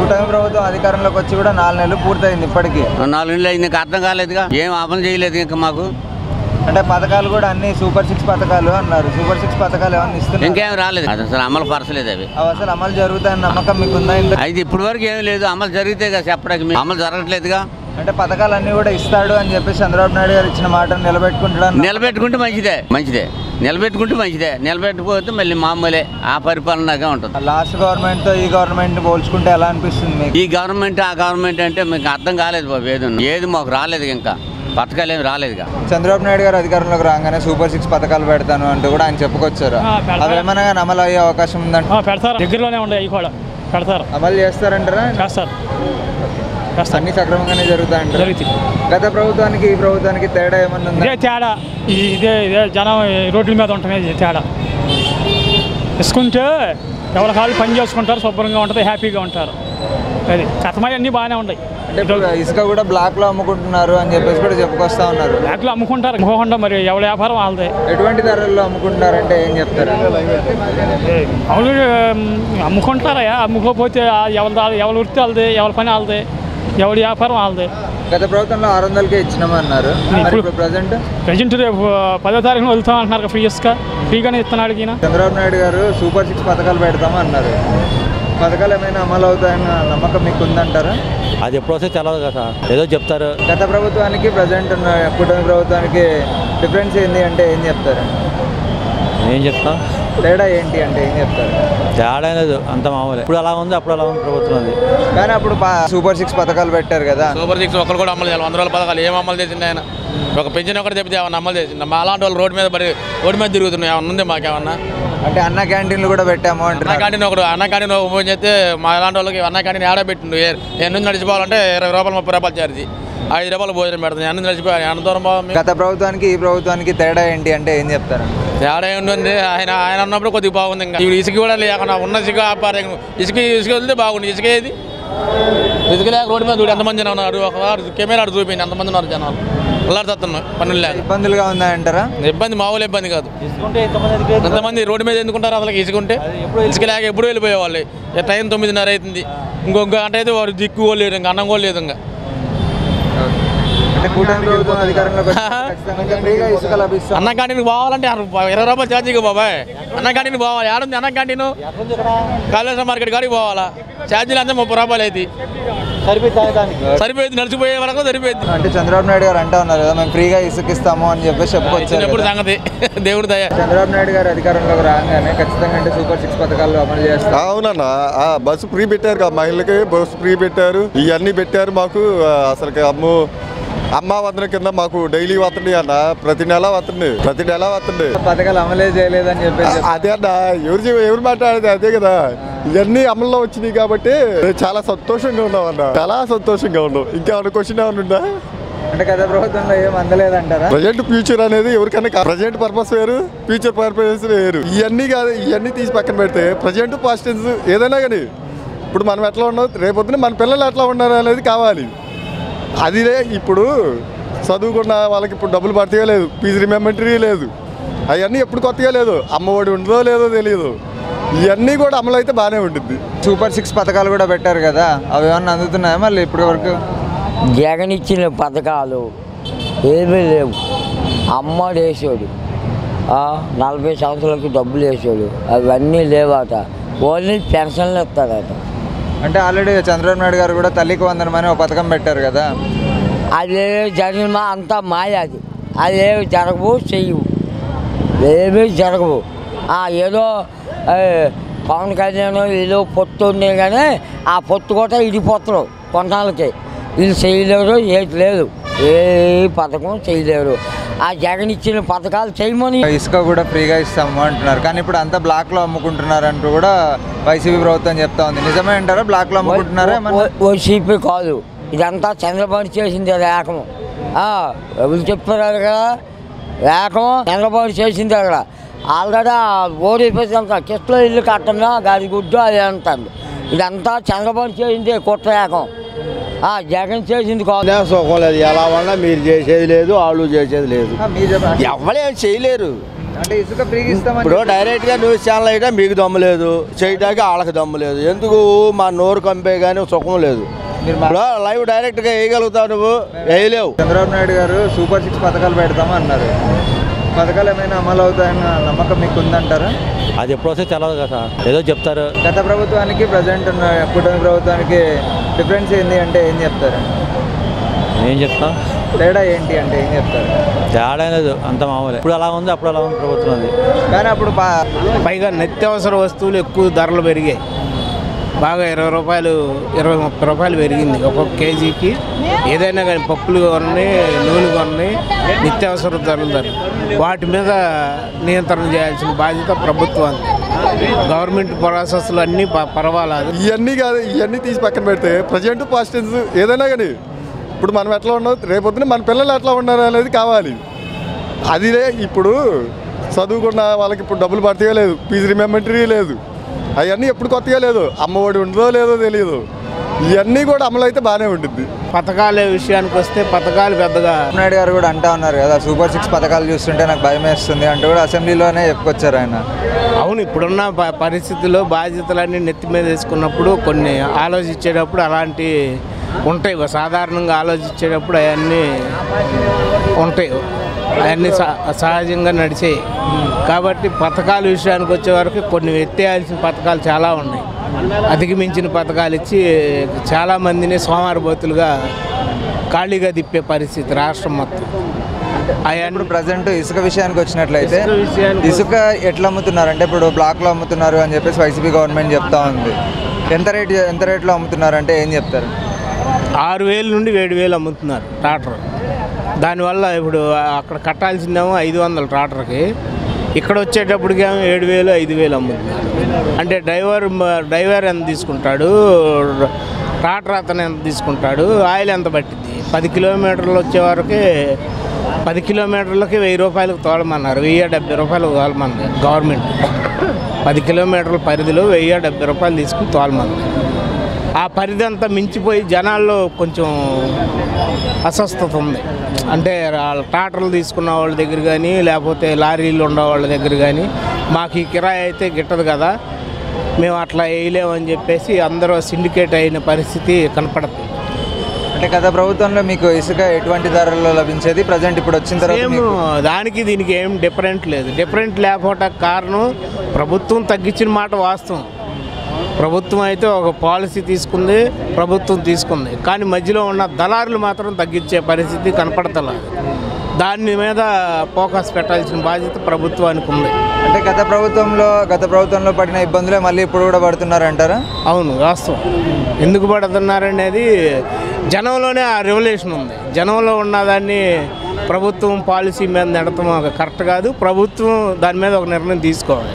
కూటమి ప్రభుత్వం అధికారంలోకి వచ్చి కూడా నాలుగు నెలలు పూర్తయింది ఇప్పటికీ నాలుగు నెలలు అయింది ఇంకా అర్థం కాలేదుగా ఏం అమలు చేయలేదు ఇంకా మాకు అంటే పథకాలు కూడా అన్ని సూపర్ సిక్స్ పథకాలు అన్నారు సూపర్ సిక్స్ పథకాలు ఏమన్నా ఇస్తున్నారు ఇంకేం రాలేదు అది అసలు అమలు పరచలేదు అవి అవి అసలు అమలు జరుగుతాయని నమ్మకం మీకుందా ఇంత అయితే ఇప్పటి వరకు ఏం లేదు అమలు జరిగితే కదా చెప్పడానికి మీ- అమలు జరగట్లేదుగా అంటే పథకాలన్నీ కూడా ఇస్తాడు అని చెప్పేసి చంద్రబాబు నాయుడు గారు ఇచ్చిన మాటను నిలబెట్టుకుంటాడు నిలబెట్టుకుంటే మంచిదే మంచిదే నిలబెట్టుకుంటే మంచిదే నిలబెట్టుకోకపోతే మళ్ళీ మామూలే ఆ పరిపాలనగా ఉంటుంది లాస్ట్ గవర్నమెంట్ తో ఈ గవర్నమెంట్ పోల్చుకుంటే ఎలా అనిపిస్తుంది మీకు ఈ గవర్నమెంట్ ఆ గవర్నమెంట్ అంటే మీకు అర్థం కాలేదు బాబు ఏది ఏది మాకు రాలేదు ఇంకా పథకాలు ఏమి రాలేదుగా చంద్రబాబు నాయుడు గారు అధికారంలోకి రాగానే సూపర్ సిక్స్ పథకాలు పెడతాను అంటూ కూడా ఆయన చెప్పుకొచ్చారు ఆ, పెడతారు. అవి ఏమైనా కానీ అమలు అయ్యే అవకాశం ఉందంటే ఆ, పెడతారు దగ్గరలోనే ఉన్నాయి అవి కూడా పెడతారు అమలు చేస్తారంటారా చేస్తారు చేస్తారు అన్ని సక్రమంగానే జరుగుతాయంటారు జరుగుతాయి గత ప్రభుత్వానికి ఈ ప్రభుత్వానికి తేడా ఏమన్నా ఉందా ఇదే తేడా ఈ- ఇదే ఇదే జనం ఈ రోడ్ల మీద ఉంటుంది ఇది తేడా ఇసుకుంటే ఎవరి కాళ్ళు పని చేసుకుంటారు శుభ్రంగా ఉంటుంది హ్యాపీగా ఉంటారు అది కథమై అన్నీ బాగానే ఉన్నాయి అంటే ఇప్పుడు ఇసుక కూడా బ్లాక్ లో అమ్ముకుంటున్నారు అని చెప్పేసి కూడా చెప్పుకొస్తా ఉన్నారు బ్యాగ్లో అమ్ముకుంటారు అమ్ముకోకుండా మరి ఎవరి వ్యాపారం వాళ్ళదే ఎటువంటి ధరల్లో అమ్ముకుంటున్నారంటే ఏం చెప్తారు అవును అమ్ముకుంటారయ్యా అమ్ముకోకపోతే ఆ ఎవరి దా- ఎవరి వృత్తి వాళ్ళది ఎవరి పని వాళ్ళది ఎవరి వ్యాపారం వాళ్ళది గత ప్రభుత్వంలో ఆరు వందలకే ఇచ్చినామన్నారు మరి ఇప్పుడు- ఇప్పుడు ప్రజెంట్ ప్రజెంట్ రేపు పదో తారీఖున వెళ్తాం అంటున్నారు కదా ఫ్రీ ఇసుక ఫ్రీగానే ఇస్తున్నాడు ఈయన చంద్రబాబు నాయుడు గారు సూపర్ సిక్స్ పథకాలు పెడతాము అన్నారు పథకాలు ఏమైనా అమలు అవుతాయన్న నమ్మకం మీకు ఉందంటారా అది ఎప్పుడు వస్తే తెలవదు కదా సార్ ఏదో చెప్తారు గత ప్రభుత్వానికి ప్రజెంట్ ఉన్న కూటమి ప్రభుత్వానికి డిఫరెన్స్ ఏంటి అంటే ఏం చెప్తారు ఏం చెప్తాం తేడా ఏంటి అంటే ఏం చెప్తారు తేడా లేదు అంత మామూలే ఇప్పుడు అలా ఉంది అప్పుడు అలా ఉంది ప్రభుత్వం అది కానీ అప్పుడు పా- సూపర్ సిక్స్ పథకాలు పెట్టారు కదా సూపర్ సిక్స్ ఒక్కరు కూడా అమలు చేయాలి వంద రోజుల పథకాలు ఏం అమలు చేసింది ఆయన ఒక పెన్షన్ ఒకటి చెప్తే ఏమన్నా అమలు చేసింది మా అలాంటి వాళ్ళు రోడ్డు మీద పడి రోడ్డు మీద తిరుగుతున్నాయి ఏమన్నా ఉంది మాకేమన్నా అంటే అన్న క్యాంటీన్లు కూడా పెట్టాము అన్న అంటున్నారు క్యాంటీన్ ఒకటి అన్న క్యాంటీన్ ఓపెన్ చేస్తే మా ఇలాంటి వాళ్ళకి అన్న క్యాంటీన్ ఆడ పెట్టిండు ఎన్ని నుంచి నడిచిపోవాలంటే ఇరవై రూపాయలు ముప్పై రూపాయలు ఛార్జీ ఐదు రూపాయలు భోజనం పెడుతుంది ఎన్ని నడిచిపోవాలి ఎంత దూరం పోవాలి మేము? గత ప్రభుత్వానికి ఈ ప్రభుత్వానికి తేడా ఏంటి అంటే ఏం చెప్తారు తేడా ఉంటుంది ఆయన ఆయన ఉన్నప్పుడు కొద్దిగా బాగుంది ఇంకా ఇప్పుడు ఇసుక కూడా లేకుండా ఉన్న ఇసుక ఆపారు ఇసుక ఇసుక వదిలితే బాగుంది ఇసుక ఏది ఇసుక లేక రోడ్డు మీద చూడు ఎంతమంది జనం ఉన్నారు ఒక కెమెరా అటు చూపింది ఎంతమంది ఉన్నారు జనాలు అల్లాడుతున్నాం పనులు లేక ఇబ్బందులుగా ఉందంటారా ఇబ్బంది మామూలు ఇబ్బంది కాదు ఎంతమంది రోడ్డు మీద ఎందుకుంటారు అసలు ఇసుకుంటే ఇసుక లేక ఎప్పుడు వెళ్ళిపోయేవాళ్ళు ఇక టైం తొమ్మిదిన్నర అవుతుంది ఇంకొక గంట అయితే వాడు దిక్కు కూడా లేదు ఇంకా అన్నం కూడా లేదు ఇంకా అంటే కూటమి ప్రభుత్వం అధికారంలోకి వస్తే ఖచ్చితంగా ఫ్రీగా ఇసుక లభిస్తుంది అన్న క్యాంటీన్కి పోవాలంటే అర- ఇరవై రూపాయలు ఛార్జీకి బాబాయ్ అన్న క్యాంటీన్ పోవాలి ఏడుంది అన్న క్యాంటీన్ కాళేశ్వరం మార్కెట్ కాడికి పోవాలా ఛార్జీలు అంతా ముప్పై రూపాయలు అయితే సరిపోయింది నడిచిపోయే వరకు సరిపోయింది అంటే చంద్రబాబు నాయుడు గారు అంటా ఉన్నారు కదా మేము ఫ్రీగా ఇసుక ఇస్తాము అని చెప్పేసి చెప్పుకొచ్చారు చిన్నప్పుడు కదా. సంగతి దేవుడి దయ చంద్రబాబు నాయుడు గారు అధికారంలోకి రాగానే ఖచ్చితంగా అంటే సూపర్ సిక్స్ పథకాలు అమలు చేస్తారు అవునన్నా ఆ, బస్సు ఫ్రీ పెట్టారు కదా మహిళలకి బస్సు ఫ్రీ పెట్టారు ఇవన్నీ పెట్టారు మాకు ఆ, అసలు అమ్ము అమ్మ వందల కింద మాకు డైలీ వస్తుంది అన్న ప్రతి నెల వస్తుంది ప్రతి నెల వస్తుంది పథకాలు అమలే చేయలేదని చెప్పేసి చెప్తారు. అదే అన్న ఎవరు చెప్- ఎవరు మాట్లాడేది అదే కదా ఇవన్నీ అమల్లో వచ్చినాయి కాబట్టి చాలా సంతోషంగా ఉన్నాం అన్న చాలా సంతోషంగా ఉన్నాం ఇంకేమైనా క్వశ్చన్ ఏమైనా ఉందా అంటే గత ప్రభుత్వంలో ఏం అందలేదంటారా ప్రజెంట్ ఫ్యూచర్ అనేది ఎవరికైనా ప్రజెంట్ పర్పస్ వేరు ఫ్యూచర్ పర్పస్ వేరు ఇవన్నీ కాదు ఇవన్నీ తీసి పక్కన పెడితే ప్రజెంట్ పాస్ట్ ఏదైనా కానీ ఇప్పుడు మనం ఎట్లా ఉన్నాం రేపొద్దున మన పిల్లలు ఎట్లా ఉన్నారు అనేది కావాలి అదిలే ఇప్పుడు చదువుకున్న వాళ్ళకి ఇప్పుడు డబ్బులు పడతాయో లేదు ఫీజు రిమెంబరీ లేదు అవన్నీ ఎప్పుడు కొత్తగా లేదు అమ్మఒడి ఉంటుందో లేదో తెలియదు ఇవన్నీ కూడా అమలు అయితే బాగానే ఉంటుంది సూపర్ సిక్స్ పథకాలు కూడా పెట్టారు కదా అవి ఏమన్నా అందుతున్నాయా మళ్ళీ ఇప్పటి వరకు జగన్ ఇచ్చిన పథకాలు ఏమీ లేవు అమ్మడు వేసాడు నలభై సంవత్సరాలకి డబ్బులు వేసాడు అవన్నీ లేవట ఓన్లీ పెన్షన్లు ఇస్తాడట అంటే ఆల్రెడీ చంద్రబాబు నాయుడు గారు కూడా తల్లికి వందనం అని ఒక పథకం పెట్టారు కదా అదే జరిగిన అంతా మాయ అది అదేమి జరగవు చెయ్యవు ఏమీ జరగవు ఆ, ఏదో ఏ, పవన్ కళ్యాణ్ ఏదో పొత్తు ఉంది కానీ ఆ పొత్తు కూడా ఇడిపోతారు కొన్నాళ్ళకి వీళ్ళు చేయలేరు ఏది లేదు ఏ పథకం చేయలేరు ఆ జగన్ ఇచ్చిన పథకాలు చేయమని ఇసుక కూడా ఫ్రీగా ఇస్తాము అంటున్నారు కానీ ఇప్పుడు అంతా బ్లాక్ లో అమ్ముకుంటున్నారు అంటూ కూడా వైసీపీ ప్రభుత్వం చెప్తా ఉంది నిజమే అంటారా బ్లాక్ లో అమ్ముకుంటున్నారా ఏమన్నా? ఓసీపీ కాదు ఇదంతా చంద్రబాబు చేసింది రేఖం ఆ, ఎవరు చెప్పారు కదా రేఖం చంద్రబాబు చేసింది అక్కడ ఆల్రెడీ ఓడిపోయింది అంత కిట్లో ఇల్లు కట్టంగా గది గుడ్డు అది అంటుంది ఇదంతా చంద్రబాబు చేసింది కుట్ర రేఖం ఆ, జగన్ చేసింది కాదు సుఖం లేదు ఎలా ఉన్నా మీరు చేసేది లేదు వాళ్ళు చేసేది లేదు ఆ, మీరు చెప్పండి ఎవరేం చేయలేరు అంటే ఇసుక ఫ్రీగా ఇస్తామని ఇప్పుడు చెప్పి- డైరెక్ట్గా న్యూస్ ఛానల్ అయితే మీకు దమ్ము లేదు చేయడానికి వాళ్ళకి దమ్ము లేదు ఎందుకు మా నోరు కంపే కానీ సుఖం లేదు మీరు మా- ఇప్పుడు లైవ్ డైరెక్ట్గా వేయగలుగుతావు నువ్వు వేయలేవు చంద్రబాబు నాయుడు గారు సూపర్ సిక్స్ పథకాలు పెడతాము అన్నారు పథకాలు ఏమైనా అమలు అవుతాయన్న నమ్మకం మీకు ఉందంటారా అది ఎప్పుడు వస్తే తెలవదు కదా సార్ ఏదో చెప్తారు గత ప్రభుత్వానికి ప్రజెంట్ ఉన్న కుటుంబ ప్రభుత్వానికి డిఫరెన్స్ ఏంటి అంటే ఏం చెప్తారు ఏం చెప్తాం తేడా ఏంటి అంటే ఏం చెప్తారు తేడా లేదు అంత మామూలే ఇప్పుడు అలా ఉంది అప్పుడు అలా ఉంది ప్రభుత్వం అది కానీ అప్పుడు పా- పైగా నిత్యావసర వస్తువులు ఎక్కువ ధరలు పెరిగాయి బాగా ఇరవై రూపాయలు ఇరవై ముప్పై రూపాయలు పెరిగింది ఒక్కొక్క కేజీకి ఏదైనా కానీ పప్పులు కొన్ని నూనె కొన్ని నిత్యావసర ధరలు ధరలు వాటి మీద నియంత్రణ చేయాల్సిన బాధ్యత ప్రభుత్వానికి గవర్నమెంట్ ప్రాసెస్లు అన్నీ ప- పర్వాలేదు ఇవన్నీ కాదు ఇవన్నీ తీసి పక్కన పెడితే ప్రజెంట్ పాస్ట్ టెన్స్ ఏదైనా కానీ ఇప్పుడు మనం ఎట్లా ఉన్నాం రేపొద్దున మన పిల్లలు ఎట్లా ఉన్నారు అనేది కావాలి అదిలే ఇప్పుడు చదువుకున్న వాళ్ళకి ఇప్పుడు డబ్బులు పడతాయో లేదు ఫీజు రిమెంబరీ లేదు అవన్నీ ఎప్పుడు కొత్తగా లేదు అమ్మఒడి ఉంటుందో లేదో తెలియదు ఇవన్నీ కూడా అమలు అయితే బాగానే ఉంటుంది పథకాల విషయానికి వస్తే పథకాలు పెద్దగా నాయుడు గారు కూడా అంటా ఉన్నారు కదా సూపర్ సిక్స్ పథకాలు చూస్తుంటే నాకు భయం వేస్తుంది అంటూ కూడా అసెంబ్లీలోనే చెప్పుకొచ్చారు ఆయన అవును ఇప్పుడున్న ప- పరిస్థితుల్లో బాధ్యతలన్నీ నెత్తి మీద వేసుకున్నప్పుడు కొన్ని ఆలోచించేటప్పుడు అలాంటి ఉంటాయి సాధారణంగా ఆలోచించేటప్పుడు అవన్నీ ఉంటాయి అవన్నీ సహ- సహజంగా నడిచాయి కాబట్టి పథకాల విషయానికి వచ్చే వరకు కొన్ని ఎత్తేయాల్సిన పథకాలు చాలా ఉన్నాయి అధిగమించిన పథకాలు ఇచ్చి చాలామందిని సోమారబోతులుగా ఖాళీగా తిప్పే పరిస్థితి రాష్ట్రం మొత్తం అవన్నీ ఇప్పుడు ప్రజెంట్ ఇసుక విషయానికి వచ్చినట్లయితే ఇసుక విషయానికి ఇసుక ఎట్లా అమ్ముతున్నారు అంటే ఇప్పుడు బ్లాక్లో అమ్ముతున్నారు అని చెప్పేసి వైసీపీ గవర్నమెంట్ చెప్తా ఉంది ఎంత రేట్ ఎంత రేట్లో అమ్ముతున్నారు అంటే ఏం చెప్తారు ఆరు వేలు నుండి ఏడు వేలు అమ్ముతున్నారు ట్రాక్టర్ దానివల్ల ఇప్పుడు అక్కడ కట్టాల్సిందేమో ఐదు వందలు ట్రాక్టర్కి ఇక్కడ వచ్చేటప్పటికి ఏమో ఏడు వేలు ఐదు వేలు అమ్ముతున్నారు అంటే డ్రైవర్ మ- డ్రైవర్ ఎంత తీసుకుంటాడు ట్రాక్టర్ అతను ఎంత తీసుకుంటాడు ఆయిల్ ఎంత పట్టింది పది కిలోమీటర్లు వచ్చే వరకే పది కిలోమీటర్లకి వెయ్యి రూపాయలకు తోలమన్నారు వెయ్యి డెబ్బై రూపాయలు తోలమన్నారు గవర్నమెంట్ పది కిలోమీటర్ల పరిధిలో వెయ్యి డెబ్బై రూపాయలు తీసుకుని తోలమన్నారు ఆ పరిధి అంతా మించిపోయి జనాల్లో కొంచెం అస్వస్థత ఉంది అంటే వాళ్ళ ట్రాక్టర్లు తీసుకున్న వాళ్ళ దగ్గర కానీ లేకపోతే లారీలు ఉన్న వాళ్ళ దగ్గర కానీ మాకు ఈ కిరాయి అయితే గిట్టదు కదా మేము అట్లా వేయలేమని చెప్పేసి అందరూ సిండికేట్ అయిన పరిస్థితి కనపడుతుంది అంటే గత ప్రభుత్వంలో మీకు ఇసుక ఎటువంటి ధరల్లో లభించేది ప్రజెంట్ ఇప్పుడు వచ్చిన తర్వాత సేమ్ మీకు దానికి దీనికి ఏం డిఫరెంట్ లేదు డిఫరెంట్ లేకపోవటానికి కారణం ప్రభుత్వం తగ్గించిన మాట వాస్తవం ప్రభుత్వం అయితే ఒక పాలసీ తీసుకుంది ప్రభుత్వం తీసుకుంది కానీ మధ్యలో ఉన్న దళారులు మాత్రం తగ్గించే పరిస్థితి కనపడతలేదు దాని మీద ఫోకస్ పెట్టాల్సిన బాధ్యత ప్రభుత్వానికి ఉంది అంటే గత ప్రభుత్వంలో గత ప్రభుత్వంలో పడిన ఇబ్బందులే మళ్ళీ ఇప్పుడు కూడా పడుతున్నారంటారా అవును వాస్తవం ఎందుకు పడుతున్నారనేది జనంలోనే ఆ రెవల్యూషన్ ఉంది జనంలో ఉన్నదాన్ని ప్రభుత్వం పాలసీ మీద నడతం కరెక్ట్ కాదు ప్రభుత్వం దాని మీద ఒక నిర్ణయం తీసుకోవాలి